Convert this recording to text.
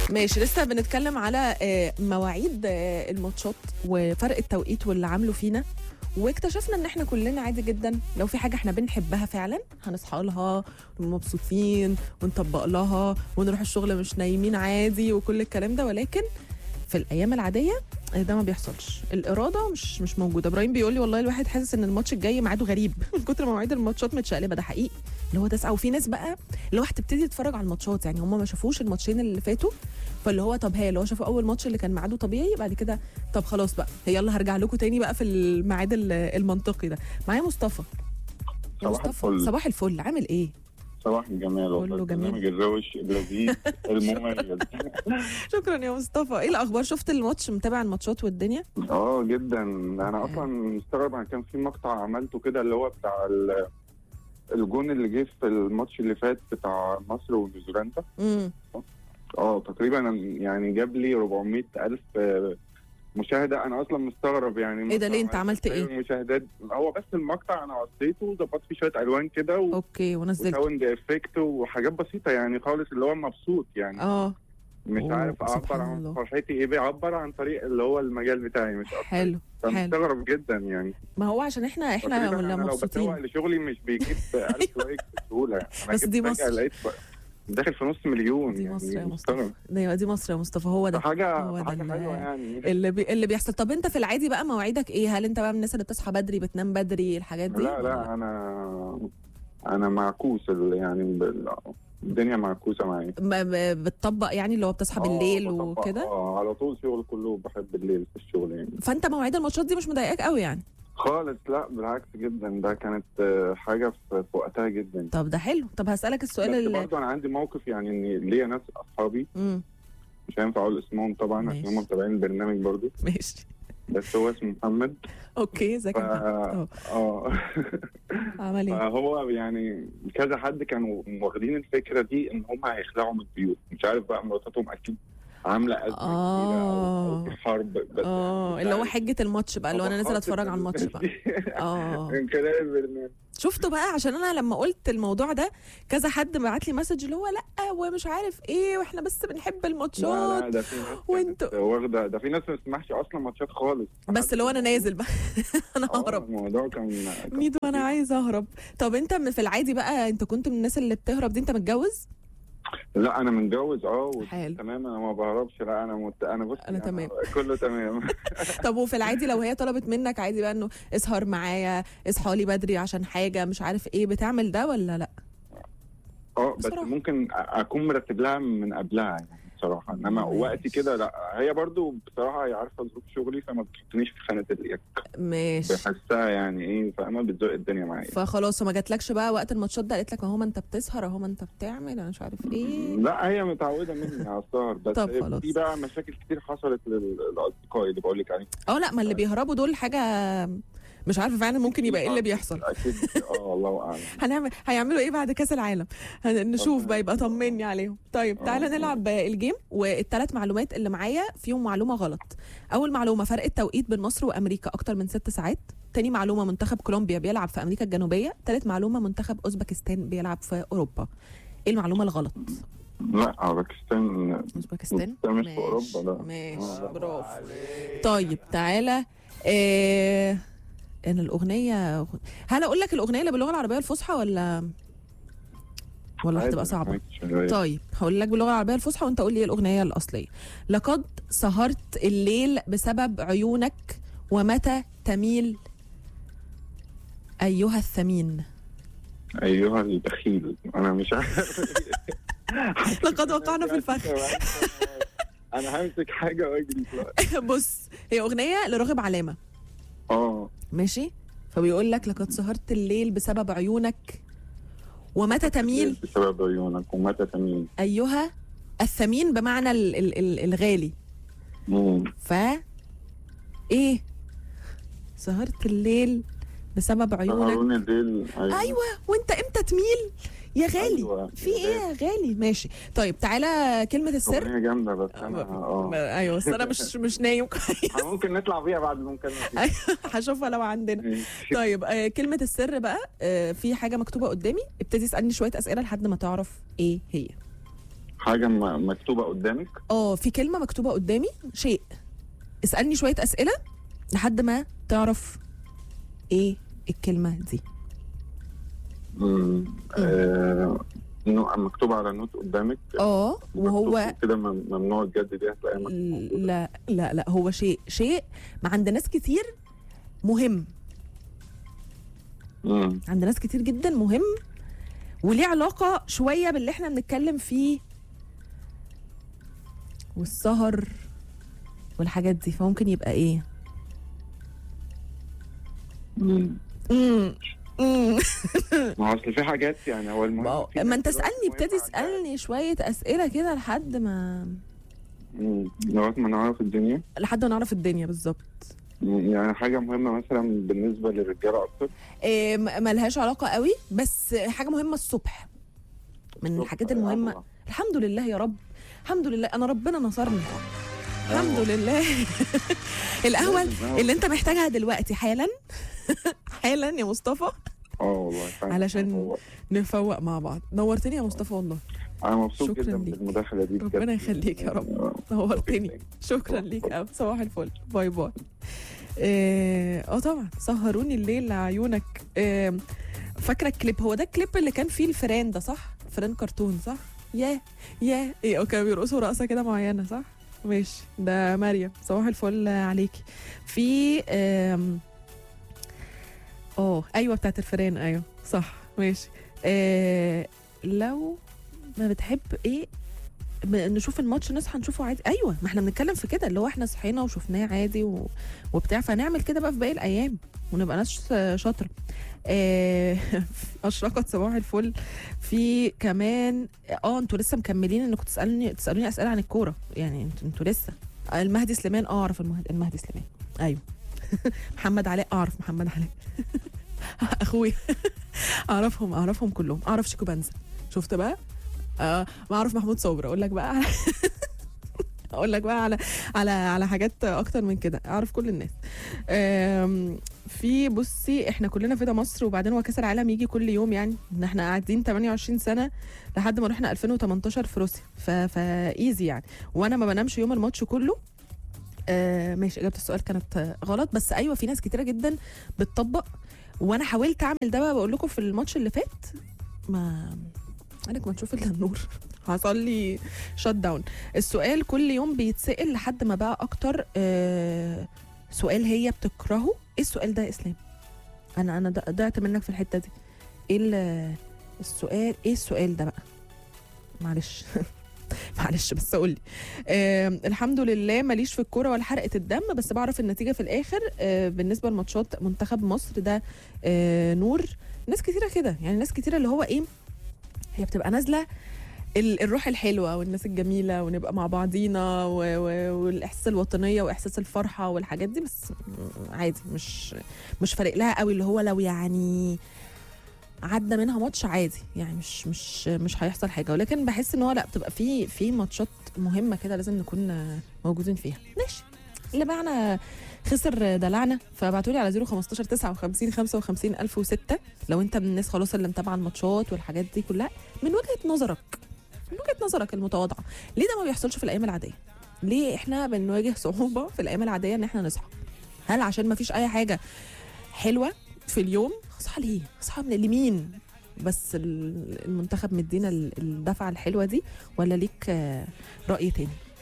ماشي لسه بنتكلم على آه، مواعيد آه، الماتشات وفرق التوقيت واللي عامله فينا واكتشفنا ان احنا كلنا عادي جدا لو في حاجه احنا بنحبها فعلا هنصحى لها ومبسوطين ونطبق لها ونروح الشغل مش نايمين عادي وكل الكلام ده ولكن في الايام العاديه ده ما بيحصلش الاراده مش مش موجوده ابراهيم بيقول لي والله الواحد حاسس ان الماتش الجاي ميعاده غريب من كتر ما مواعيد الماتشات متشقلبه ده حقيقي اللي هو تسعة وفي ناس بقى اللي هو هتبتدي تتفرج على الماتشات يعني هم ما شافوش الماتشين اللي فاتوا فاللي هو طب هي اللي هو شافوا اول ماتش اللي كان ميعاده طبيعي بعد كده طب خلاص بقى يلا هرجع لكم تاني بقى في الميعاد ال- المنطقي ده معايا مصطفى يا صباح مصطفى الفل. صباح الفل عامل ايه صباح الجمال والله كله جميل. البرنامج الروش اللذيذ المميز شكرا يا مصطفى ايه الاخبار شفت الماتش متابع الماتشات والدنيا اه جدا انا اصلا مستغرب انا كان في مقطع عملته كده اللي هو بتاع ال- الجون اللي جه في الماتش اللي فات بتاع مصر ونيوزيلندا امم اه تقريبا يعني جاب لي 400 الف آه، مشاهده انا اصلا مستغرب يعني إيه ده ليه؟ أنت عملت إيه؟ المشاهدات هو بس المقطع انا قصيته وظبطت فيه شويه الوان كده و... اوكي ونزلت وساوند افكت وحاجات بسيطه يعني خالص اللي هو مبسوط يعني اه مش أوه، عارف اعبر سبحان عن الله. فرحتي ايه بيعبر عن طريق اللي هو المجال بتاعي مش اكتر حلو حلو فمستغرب جدا يعني ما هو عشان احنا احنا تقريباً ولا أنا لو مبسوطين بسوق لشغلي مش بيجيب 1000 لايك بسهوله يعني أنا بس جبت دي فجأة مصر. لقيت داخل في نص مليون دي يعني مصر يا مستغرب. مصطفى دي دي مصر يا مصطفى هو ده حاجه هو ده حاجه اللي- حلوه يعني اللي بي... اللي بيحصل طب انت في العادي بقى مواعيدك ايه هل انت بقى من الناس اللي بتصحى بدري بتنام بدري الحاجات دي لا لا انا انا معكوس ال- يعني بال- الدنيا معكوسه معايا ما ب- بتطبق يعني اللي هو بتصحى بالليل آه، بطبق- وكده اه على طول شغل كله بحب الليل في الشغل يعني فانت مواعيد الماتشات دي مش مضايقاك قوي يعني خالص لا بالعكس جدا ده كانت آه، حاجه في في وقتها جدا طب ده حلو طب هسألك السؤال بس اللي برضه انا عندي موقف يعني ان ليا ناس اصحابي امم مش هينفع اقول اسمهم طبعا عشان ماشي. هم متابعين البرنامج برضه ماشي بس هو اسمه محمد اوكي ازيك ف... يا محمد؟ اه اه عمل ايه فهو يعني كذا حد كانوا واخدين الفكره دي ان هم هيخلعوا من البيوت مش عارف بقى مراتاتهم اكيد عامله ازمه آه. كبيره أو- أو في حرب بس اه مش اللي هو عارف. حجه الماتش بقى اللي هو انا نازل اتفرج على الماتش بقى اه من خلال البرنامج شفتوا بقى عشان انا لما قلت الموضوع ده كذا حد بعت لي مسج اللي هو لا ومش عارف ايه واحنا بس بنحب لا لا الماتشات ده في ناس وانتوا- كانت واخده ده في ناس ما بتسمحش اصلا ماتشات خالص بس اللي هو انا نازل بقى انا آه، ههرب الموضوع كان كان ميدو انا عايز اهرب طب انت م- في العادي بقى انت كنت من الناس اللي بتهرب دي انت متجوز لا انا متجوز اه و- حلو. تمام انا ما بهربش لا انا مت... انا بص أنا تمام. كله تمام طب وفي العادي لو هي طلبت منك عادي بقى انه اسهر معايا اصحى لي بدري عشان حاجه مش عارف ايه بتعمل ده ولا لا اه بس بصراحة. ممكن أ- اكون مرتب لها من قبلها يعني بصراحه انما ماشي. وقتي كده لا هي برضو بصراحه هي عارفه ظروف شغلي فما بتحطنيش في خانه اليك ماشي بحسها يعني ايه فاهمه بتزق الدنيا معايا فخلاص وما جاتلكش بقى وقت الماتشات ده قالت لك اهو ما انت بتسهر اهو ما انت بتعمل انا مش عارف ايه لا هي متعوده مني على السهر بس طب خلاص. في بقى مشاكل كتير حصلت لل- للاصدقاء اللي بقول لك عليه اه لا ما اللي بيهربوا دول حاجه مش عارفه فعلا ممكن يبقى ايه اللي بيحصل اكيد اه الله اعلم هنعمل هيعملوا ايه بعد كاس العالم هن- نشوف بقى يبقى طمني عليهم طيب تعالى آه. نلعب الجيم والثلاث معلومات اللي معايا فيهم معلومه غلط اول معلومه فرق التوقيت بين مصر وامريكا اكتر من ست ساعات تاني معلومه منتخب كولومبيا بيلعب في امريكا الجنوبيه تالت معلومه منتخب اوزبكستان بيلعب في اوروبا ايه المعلومه الغلط لا باكستان اوزبكستان ده مش في ماشي، أوروبا، لا. ماشي آه. برافو طيب تعالى إيه ان الاغنيه هل اقول لك الاغنيه اللي باللغه العربيه الفصحى ولا ولا عادي، هتبقى صعبه معاك شوية. طيب هقول لك باللغه العربيه الفصحى وانت قول لي ايه الاغنيه الاصليه لقد سهرت الليل بسبب عيونك ومتى تميل ايها الثمين ايها البخيل انا مش عارف لقد وقعنا في الفخ انا همسك حاجه واجري دلوقتي. بص هي اغنيه لراغب علامه اه ماشي فبيقول لك لقد سهرت الليل بسبب عيونك ومتى تميل بسبب عيونك ومتى تميل ايها الثمين بمعنى ال ال ال الغالي مم. ف ايه سهرت الليل بسبب عيونك عيون الليل ايوه وانت امتى تميل يا غالي أيوة، في يا ايه يا غالي ماشي طيب تعالى كلمه السر اغنيه جامده بس انا اه ايوه بس انا مش مش نايم كويس ممكن نطلع بيها بعد المكالمه دي. أيوة، هشوفها لو عندنا طيب آه كلمة السر بقى آه في حاجة مكتوبة قدامي ابتدي اسألني شوية أسئلة لحد ما تعرف ايه هي حاجه م- مكتوبه قدامك اه في كلمه مكتوبه قدامي شيء اسالني شويه اسئله لحد ما تعرف ايه الكلمه دي مم. آه نوع- مكتوبه على نوت قدامك اه وهو مكتوب كده مم- ممنوع الجد دي هتلاقيها مكتوبة. لا لا لا هو شيء شيء ما عند ناس كتير مهم مم. عند ناس كتير جدا مهم وليه علاقة شوية باللي احنا بنتكلم فيه والسهر والحاجات دي فممكن يبقى ايه مم. امم امم ما هو اصل في حاجات يعني هو المهم ما هو- في ما انت حاجات اسالني مهمة ابتدي عندها. اسالني شويه اسئله كده لحد ما مم. لغايه ما نعرف الدنيا لحد ما نعرف الدنيا بالظبط مم. يعني حاجه مهمه مثلا بالنسبه للرجاله اكتر إيه م- ملهاش علاقه قوي بس حاجه مهمه الصبح من الحاجات المهمه آه. الحمد لله يا رب الحمد لله انا ربنا نصرني الحمد لله القهوه لازم، آه. اللي انت محتاجها دلوقتي حالا حالا يا مصطفى اه والله فعلا. علشان هو- نفوق مع بعض نورتني يا مصطفى والله انا مبسوط شكراً جدا ليك. بالمداخله دي بجد. ربنا يخليك يا رب. آه. نورتني شكرا ليك قوي صباح الفل باي باي اه آه طبعا سهروني الليل لعيونك آه فاكره الكليب هو ده الكليب اللي كان فيه الفيران ده صح فيران كرتون صح يا يا ايه اوكي بيرقصوا رقصه كده معينه صح ماشي ده مريم صباح الفل عليكي في آم، اه ايوه بتاعت الفيران ايوه صح ماشي آه لو ما بتحب ايه ب- نشوف الماتش نصحى نشوفه عادي ايوه ما احنا بنتكلم في كده اللي هو احنا صحينا وشفناه عادي و... وبتاع فنعمل كده بقى في باقي الايام ونبقى ناس شاطره آه، اشرقت صباح الفل في كمان اه انتوا لسه مكملين انكم تسالني تسالوني اسئله عن الكوره يعني انتوا انتوا لسه المهدي سليمان اه اعرف المهدي, المهدي سليمان ايوه محمد علاء اعرف محمد علاء اخويا اعرفهم اعرفهم كلهم اعرف شيكو بنزا شفت بقى آه ما اعرف محمود صبري اقول لك بقى اقول لك بقى على على على حاجات اكتر من كده اعرف كل الناس آم، في بصي احنا كلنا فدا مصر وبعدين هو كاس العالم يجي كل يوم يعني ان احنا قاعدين 28 سنه لحد ما رحنا 2018 في روسيا ف فايزي يعني وانا ما بنامش يوم الماتش كله آه ماشي اجابه السؤال كانت آه، غلط بس ايوه في ناس كتيره جدا بتطبق وانا حاولت اعمل ده بقى بقول لكم في الماتش اللي فات ما عينك ما تشوف الا النور حصل لي شات داون السؤال كل يوم بيتسال لحد ما بقى اكتر آه سؤال هي بتكرهه ايه السؤال ده يا اسلام انا انا ض- ضعت منك في الحته دي ايه ال- السؤال ايه السؤال ده بقى معلش معلش بس قولي آه الحمد لله ماليش في الكوره ولا حرقه الدم بس بعرف النتيجه في الاخر آه بالنسبه لماتشات منتخب مصر ده آه نور ناس كتيره كده يعني ناس كتيره اللي هو ايه هي بتبقى نازله ال- الروح الحلوه والناس الجميله ونبقى مع بعضينا و- و- والاحساس الوطنيه واحساس الفرحه والحاجات دي بس م- عادي مش مش فارق لها قوي اللي هو لو يعني عدى منها ماتش عادي يعني مش مش مش هيحصل حاجه ولكن بحس ان هو لا بتبقى في في ماتشات مهمه كده لازم نكون موجودين فيها ماشي اللي معنا خسر دلعنا فابعتوا لي على 015 59 55 1006 لو انت من الناس خلاص اللي متابعه الماتشات والحاجات دي كلها من وجهه نظرك من وجهه نظرك المتواضعه ليه ده ما بيحصلش في الايام العاديه ليه احنا بنواجه صعوبه في الايام العاديه ان احنا نصحى هل عشان ما فيش اي حاجه حلوه في اليوم اصحى ليه اصحى من لمين بس ال- المنتخب مدينا ال- الدفعه الحلوه دي ولا ليك آه، راي تاني